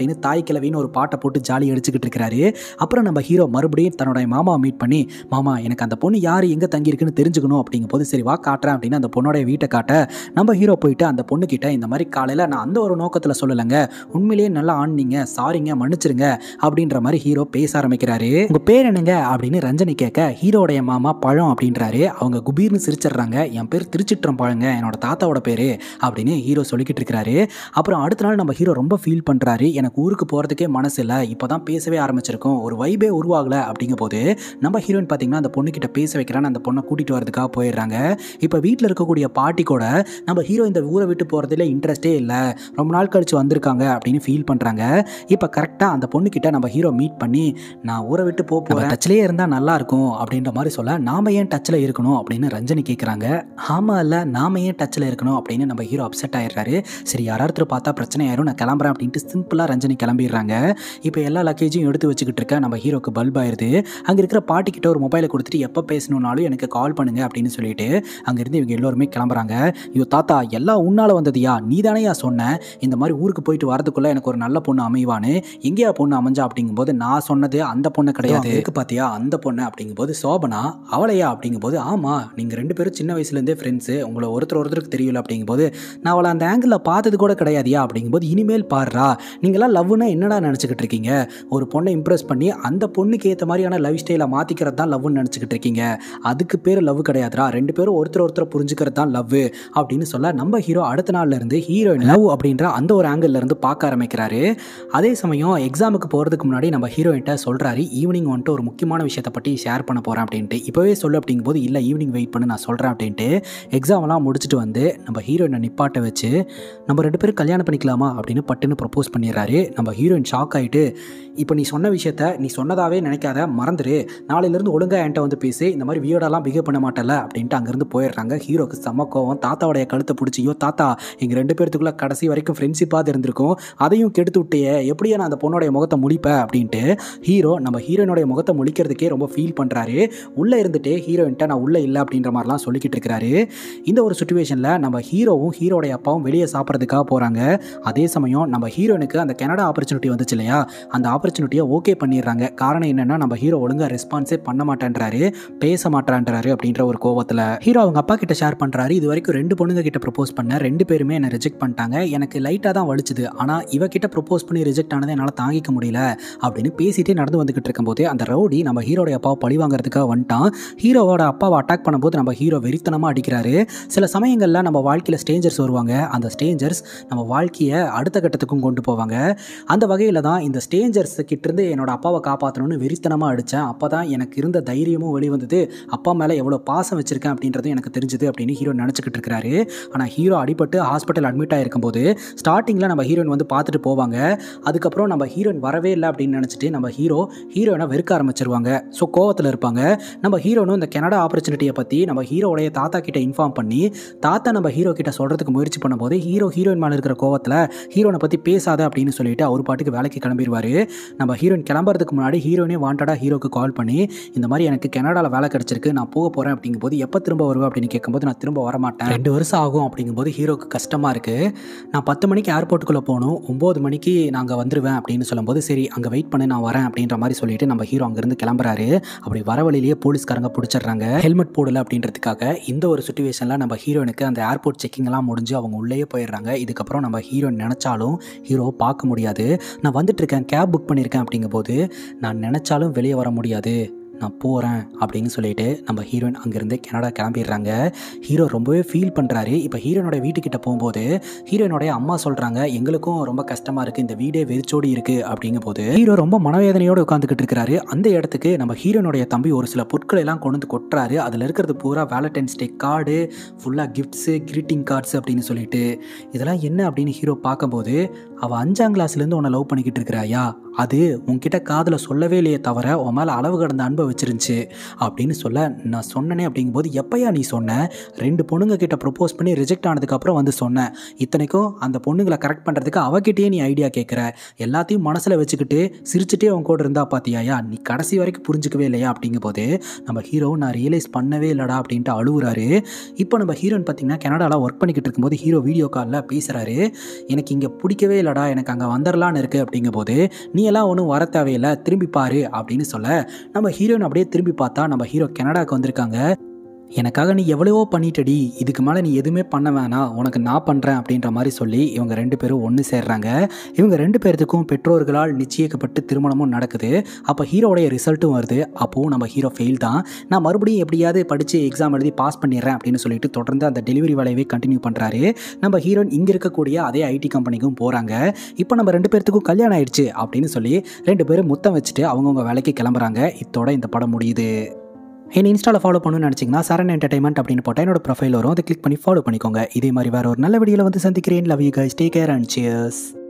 அப்படின்னு தாய் கிழவின்னு ஒரு பாட்டை போட்டு ஜாலி அடிச்சுக்கிட்டு இருக்கிறாரு அப்புறம் நம்ம ஹீரோ மறுபடியும் தன்னோட மாமாவை மீட் பண்ணி மாமா எனக்கு அந்த பொண்ணு யார் எங்கே தங்கியிருக்குன்னு தெரிஞ்சுக்கணும் அப்படிங்கும் போது சரி வா காட்டுறேன் அப்படின்னு அந்த பொண்ணோட வீட்டை காட்ட நம்ம ஹீரோ போயிட்டு அந்த பொண்ணு கிட்ட இந்த மாதிரி காலையில் நான் அந்த ஒரு நோக்கத்தில் சொல்லலைங்க உண்மையிலேயே நல்லா ஆடினீங்க சாரிங்க மன்னிச்சிருங்க அப்படின்ற மாதிரி ஹீரோ பேச ஆரம்பிக்கிறாரு உங்க பேர் என்னங்க அப்படின்னு ரஞ்சனி கேட்க ஹீரோடைய மாமா பழம் அப்படின்றாரு அவங்க குபீர்னு சிரிச்சிடுறாங்க என் பேர் திருச்சிற்றம் பழங்க என்னோட தாத்தாவோட பேரு அப்படின்னு ஹீரோ சொல்லிக்கிட்டு இருக்கிறாரு அப்புறம் அடுத்த நாள் நம்ம ஹீரோ ரொம்ப ஃபீல் பண்ணுறாரு எனக்கு ஊருக்கு போகிறதுக்கே மனசு இல்லை இப்போ தான் பேசவே ஆரம்பிச்சிருக்கோம் ஒரு வைபே உருவாகலை அப்படிங்கும் போது நம்ம ஹீரோயின் பார்த்தீங்கன்னா அந்த பொண்ணுக்கிட்ட பேச வைக்கிறான்னு அந்த பொண்ணை கூட்டிகிட்டு வரதுக்காக போயிடுறாங்க இப்போ வீட்டில் இருக்கக்கூடிய பாட்டி கூட நம்ம ஹீரோ இந்த ஊரை விட்டு போகிறதுல இன்ட்ரெஸ்டே இல்லை ரொம்ப நாள் கழிச்சு வந்திருக்காங்க அப்படின்னு ஃபீல் பண்ணுறாங்க இப்போ கரெக்டாக அந்த பொண்ணுக்கிட்ட நம்ம ஹீரோ மீட் பண்ணி நான் ஊரை விட்டு போக போகிறேன் டச்சிலே இருந்தால் நல்லா இருக்கும் அப்படின்ற மாதிரி சொல்ல நாம ஏன் டச்சில் இருக்கணும் அப்படின்னு ரஞ்சனி கேட்குறாங்க ஆமாம் இல்லை நாம ஏன் டச்சில் இருக்கணும் அப்படின்னு நம்ம ஹீரோ அப்செட் ஆயிடுறாரு சரி யாராவது பார்த்தா பிரச்சனை ஆயிரும் நான் கிளம்புறேன் அப்படின்ட்டு சிம்பிளாக ரஞ்சனி கிளம்பிடுறாங்க இப்போ எல்லா லக்கேஜையும் எடுத்து வச்சுக்கிட்டு இருக்க நம்ம ஹீரோக்கு பல்ப் ஆயிருது அங்கே இருக்கிற பாட்டிக்கிட்ட ஒரு மொபைலை கொடுத்துட்டு எப்போ பேசணும்னாலும் எனக்கு கால் பண்ணுங்க அப்படின்னு சொல்லிட்டு அங்கேருந்து இவங்க எல்லோருமே கிளம்புறாங்க ஐயோ தாத்தா எல்லாம் உன்னால வந்ததுயா நீ தானேயா சொன்ன இந்த மாதிரி ஊருக்கு போயிட்டு வரதுக்குள்ள எனக்கு ஒரு நல்ல பொண்ணு அமைவான்னு எங்கேயா பொண்ணு அமைஞ்சா அப்படிங்கும்போது நான் சொன்னது அந்த பொண்ணு கிடையாது இருக்கு பாத்தியா அந்த பொண்ணு அப்படிங்கும்போது சோபனா அவளையா அப்படிங்கும்போது ஆமா நீங்க ரெண்டு பேரும் சின்ன வயசுலேருந்தே ஃப்ரெண்ட்ஸு உங்களை ஒருத்தர் ஒருத்தருக்கு தெரியல அப்படிங்கும்போது நான் அவளை அந்த ஆங்கிளில் பார்த்தது கூட கிடையாதியா அப்படிங்கும்போது இனிமேல் பாடுறா நீங்களாம் லவ்னா என்னடா நினச்சிக்கிட்டு இருக்கீங்க ஒரு பொண்ணை இம்ப்ரெஸ் பண்ணி அந்த பொண்ணுக்கு ஏற்ற மாதிரியான லைஃப் ஸ்டைலை மாற்றிக்கிறது தான் லவ்னு நினச்சிக்கிட்டு இருக்கீங்க அதுக்கு பேர் லவ் கிடையாதுடா ரெண்டு பேரும் ஒருத்தர் ஒருத்தர் புரிஞ்சுக்கிறது தான் லவ் அப்படின்னு சொல்ல நம்ம ஹீரோ அடுத்த நாள்ல இருந்து ஹீரோயின் லவ் அப்படின்ற அந்த ஒரு ஆங்கிள் இருந்து பார்க்க ஆரம்பிக்கிறாரு அதே சமயம் எக்ஸாமுக்கு போகிறதுக்கு முன்னாடி நம்ம ஹீரோயின்ட்ட சொல்கிறாரு ஈவினிங் வந்துட்டு ஒரு முக்கியமான விஷயத்தை பற்றி ஷேர் பண்ண போகிறேன் அப்படின்ட்டு இப்போவே சொல்லு அப்படிங்கும்போது இல்லை ஈவினிங் வெயிட் பண்ணி நான் சொல்கிறேன் அப்படின்ட்டு எக்ஸாம்லாம் முடிச்சுட்டு வந்து நம்ம ஹீரோயினை நிப்பாட்ட வச்சு நம்ம ரெண்டு பேரும் கல்யாணம் பண்ணிக்கலாமா அப்படின்னு பட்டுன்னு ப்ரப்போஸ் பண்ணிடுறாரு நம்ம ஹீரோயின் ஷாக் ஆகிட்டு இப்போ நீ சொன்ன விஷயத்த நீ சொன்னதாவே நினைக்காத மறந்துரு நாளையிலேருந்து ஒழுங்காக என்கிட்ட வந்து பேசி இந்த மாதிரி வியோடெல்லாம் பிஹேவ் பண்ண மாட்டல அப்படின்ட்டு அங்கேருந்து போயிடுறாங்க ஹீரோக்கு செம்ம கோவம் தாத்தாவுடைய கழுத்தை பிடிச்சி ஐயோ தாத்தா எங்கள் ரெண்டு பேர்த்துக்குள்ள கடைசி வரைக்கும் ஃப்ரெண்ட்ஷிப்பாக இருந்திருக்கும் அதையும் கெடுத்து விட்டியே எப்படியே நான் அந்த பொண்ணோடைய முகத்தை முழிப்பேன் அப்படின்ட்டு ஹீரோ நம்ம ஹீரோயினுடைய முகத்தை முழிக்கிறதுக்கே ரொம்ப ஃபீல் பண்ணுறாரு உள்ளே இருந்துட்டு ஹீரோயின்ட்ட நான் உள்ளே இல்லை அப்படின்ற மாதிரிலாம் சொல்லிக்கிட்டு இருக்கிறாரு இந்த ஒரு சுச்சுவேஷனில் நம்ம ஹீரோவும் ஹீரோடைய அப்பாவும் வெளியே சாப்பிட்றதுக்காக போகிறாங்க அதே சமயம் நம்ம ஹீரோனுக்கு அந்த கனடா ஆப்பர்ச்சுனிட்டி வந்துச்சு இல்லையா அந்த ஆப்பர்ச்சுனிட்டியை ஓகே பண்ணிடுறாங்க காரணம் என்னென்னா நம்ம ஹீரோ ஒழுங்காக ரெஸ்பான்ஸே பண்ண மாட்டேன்றாரு பேச மாட்டேன்றாரு அப்படின்ற ஒரு கோவத்தில் ஹீரோ அவங்க அப்பா கிட்ட ஷேர் பண்ணுறாரு இது வரைக்கும் ரெண்டு பொண்ணுங்க கிட்ட ப்ரப்போஸ் பண்ண ரெண்டு பேருமே என்னை ரிஜெக்ட் பண்ணிட்டாங்க எனக்கு லைட்டாக தான் வலிச்சுது ஆனால் இவ கிட்ட ப்ரப்போஸ் பண்ணி ரிஜெக்ட் ஆனதை என்னால் தாங்கிக்க முடியல அப்படின்னு பேசிட்டே நடந்து வந்துகிட்டு இருக்கும்போது அந்த ரவுடி நம்ம ஹீரோடைய அப்பாவை பழி வாங்குறதுக்காக வந்துட்டான் ஹீரோவோட அப்பாவை அட்டாக் பண்ணும்போது நம்ம ஹீரோ வெறித்தனமாக அடிக்கிறாரு சில சமயங்களில் நம்ம வாழ்க்கையில் ஸ்டேஞ்சர்ஸ் வருவாங்க அந்த ஸ்டேஞ்சர்ஸ் நம்ம வாழ்க்கையை அடுத்த கட்டத்துக்கும் கொண்டு போவாங்க அந்த வகையில் தான் இந்த ஸ்டேஞ்சர்ஸ் கிட்டேருந்து என்னோட அப்பாவை காப்பாற்றணும்னு வெறித்தனமாக அடித்தேன் அப்போ தான் எனக்கு இருந்த தைரியமும் வெளிவந்தது அப்பா மேலே எவ்வளோ பாசம் வச்சிருக்கேன் அப்படின்றதும் எனக்கு தெரிஞ்சுது அப்படின்னு ஹீரோ நினச்சிக்கிட்டு இருக்கிறாரு ஆனால் ஹீரோ அடிபட்டு ஹாஸ்பிட்டல் அட்மிட் ஆகிருக்கும்போது ஸ்டார்டிங்கில் நம்ம ஹீரோயின் வந்து பார்த்துட்டு போவாங்க அதுக்கப்புறம் நம்ம ஹீரோயின் வரவே இல்லை அப்படின்னு நினச்சிட்டு நம்ம ஹீரோ ஹீரோயினை வெறுக்க ஆரம்பிச்சிருவாங்க ஸோ கோவத்தில் இருப்பாங்க நம்ம ஹீரோனும் இந்த கனடா ஆப்பர்ச்சுனிட்டியை பற்றி நம்ம ஹீரோடைய தாத்தா கிட்ட இன்ஃபார்ம் பண்ணி தாத்தா நம்ம ஹீரோ கிட்ட சொல்கிறதுக்கு முயற்சி பண்ணும்போது ஹீரோ ஹீரோயின் மேலே இருக்கிற கோவத்தில் ஹீரோனை பற்றி பேசாத அப்படின்னு சொல்லிட்டு அவர் பாட்டுக்கு வேலைக்கு கிளம்பிடுவார் நம்ம ஹீரோயின் கிளம்புறதுக்கு முன்னாடி ஹீரோனே வாண்டடாக ஹீரோக்கு கால் பண்ணி இந்த மாதிரி எனக்கு கனடாவில் வேலை கிடச்சிருக்கு நான் போக போகிறேன் அப்படிங்கும்போது எப்போ திரும்ப வருவேன் அப்படின்னு கேட்கும்போது நான் திரும்ப வர மாட்டேன் ரெண்டு வருஷம் ஆகும் அப்படிங்கும்போது ஹீரோக்கு கஷ்டமாக இருக்குது நான் பத்து மணிக்கு ஏர்போர்ட்டுக்குள்ளே போகணும் ஒம்பது மணிக்கு நாங்கள் வந்துடுவேன் அப்படின்னு சொல்லும்போது சரி அங்கே வெயிட் பண்ணி நான் வரேன் அப்படின்ற மாதிரி சொல்லிட்டு நம்ம ஹீரோ அங்கேருந்து கிளம்புறாரு அப்படி வர வழியிலேயே போலீஸ்காரங்க பிடிச்சிடுறாங்க ஹெல்மெட் போடல அப்படின்றதுக்காக இந்த ஒரு சுச்சுவேஷனில் நம்ம ஹீரோனுக்கு அந்த ஏர்போர்ட் செக்கிங்லாம் முடிஞ்சு அவங்க உள்ளேயே போயிடுறாங்க இதுக்கப்புறம் நம்ம ஹீரோயின் நினச்சாலும் ஹீரோ பார்க்க முடியாது நான் வந்துட்டு இருக்கேன் கேப் புக் பண்ணியிருக்கேன் அப்படிங்கும்போது நான் நினச்சாலும் வெளியே வர முடியாது நான் போகிறேன் அப்படின்னு சொல்லிட்டு நம்ம ஹீரோயின் அங்கேருந்து கனடா கிளம்பிடுறாங்க ஹீரோ ரொம்பவே ஃபீல் பண்ணுறாரு இப்போ ஹீரோனோட வீட்டுக்கிட்ட போகும்போது ஹீரோயினுடைய அம்மா சொல்கிறாங்க எங்களுக்கும் ரொம்ப கஷ்டமாக இருக்குது இந்த வீடே வெறிச்சோடி இருக்குது அப்படிங்கும்போது ஹீரோ ரொம்ப மனவேதனையோடு உட்காந்துக்கிட்டு இருக்கிறாரு அந்த இடத்துக்கு நம்ம ஹீரோனுடைய தம்பி ஒரு சில பொருட்களை எல்லாம் கொண்டு வந்து கொட்டுறாரு அதில் இருக்கிறது பூரா வேலண்டைன்ஸ் டே கார்டு ஃபுல்லாக கிஃப்ட்ஸு கிரீட்டிங் கார்ட்ஸ் அப்படின்னு சொல்லிட்டு இதெல்லாம் என்ன அப்படின்னு ஹீரோ பார்க்கும்போது அவள் அஞ்சாம் கிளாஸ்லேருந்து உன்னை லவ் பண்ணிக்கிட்டு இருக்கிறாயா அது உன்கிட்ட காதில் சொல்லவே இல்லையே தவிர உன் மேலே அளவு கடந்த அன்பை வச்சிருந்துச்சு அப்படின்னு சொல்ல நான் சொன்னனே அப்படிங்கும்போது எப்பயா நீ சொன்ன ரெண்டு பொண்ணுங்க கிட்ட ப்ரொப்போஸ் பண்ணி ரிஜெக்ட் ஆனதுக்கப்புறம் வந்து சொன்னேன் இத்தனைக்கும் அந்த பொண்ணுங்களை கரெக்ட் பண்ணுறதுக்கு அவகிட்டயே நீ ஐடியா கேட்குற எல்லாத்தையும் மனசில் வச்சுக்கிட்டு சிரிச்சுட்டே உன் கூட இருந்தா பார்த்தியாயா நீ கடைசி வரைக்கும் புரிஞ்சுக்கவே இல்லையா அப்படிங்கும்போது நம்ம ஹீரோ நான் ரியலைஸ் பண்ணவே இல்லைடா அப்படின்ட்டு அழுகுறாரு இப்போ நம்ம ஹீரோயின் பார்த்தீங்கன்னா கனடாவில் ஒர்க் பண்ணிக்கிட்டு இருக்கும்போது ஹீரோ வீடியோ காலில் பேசுகிறாரு எனக்கு இங்கே பிடிக்கவே இல்லை இல்லைடா எனக்கு அங்கே வந்துடலான்னு இருக்குது அப்படிங்கும்போது நீ எல்லாம் ஒன்றும் வர தேவையில்லை திரும்பி பாரு அப்படின்னு சொல்ல நம்ம ஹீரோயின் அப்படியே திரும்பி பார்த்தா நம்ம ஹீரோ கனடாக்கு வந்திருக்காங்க எனக்காக நீ எவ்வளவோ பண்ணிட்டடி இதுக்கு மேலே நீ எதுவுமே பண்ண வேணாம் உனக்கு நான் பண்ணுறேன் அப்படின்ற மாதிரி சொல்லி இவங்க ரெண்டு பேரும் ஒன்று சேர்றாங்க இவங்க ரெண்டு பேர்த்துக்கும் பெற்றோர்களால் நிச்சயிக்கப்பட்டு திருமணமும் நடக்குது அப்போ ஹீரோடைய ரிசல்ட்டும் வருது அப்போவும் நம்ம ஹீரோ ஃபெயில் தான் நான் மறுபடியும் எப்படியாவது படித்து எக்ஸாம் எழுதி பாஸ் பண்ணிடுறேன் அப்படின்னு சொல்லிட்டு தொடர்ந்து அந்த டெலிவரி வேலையவே கண்டினியூ பண்ணுறாரு நம்ம ஹீரோயின் இங்கே இருக்கக்கூடிய அதே ஐடி கம்பெனிக்கும் போகிறாங்க இப்போ நம்ம ரெண்டு பேர்த்துக்கும் கல்யாணம் ஆயிடுச்சு அப்படின்னு சொல்லி ரெண்டு பேரும் முத்தம் வச்சுட்டு அவங்கவுங்க வேலைக்கு கிளம்புறாங்க இத்தோட இந்த படம் முடியுது என் இன்ஸ்டாவில் ஃபாலோ பண்ணணும்னு நினச்சிங்கன்னா சரண் என்டர்டைன்மெண்ட் அப்படின்னு போட்டால் என்னோட ப்ரொஃபைல் வரும் அதை கிளிக் பண்ணி ஃபாலோ பண்ணிக்கோங்க இதே மாதிரி வேறு ஒரு நல்ல வீடியோவில் வந்து சந்திக்கிறேன் love you guys take care and cheers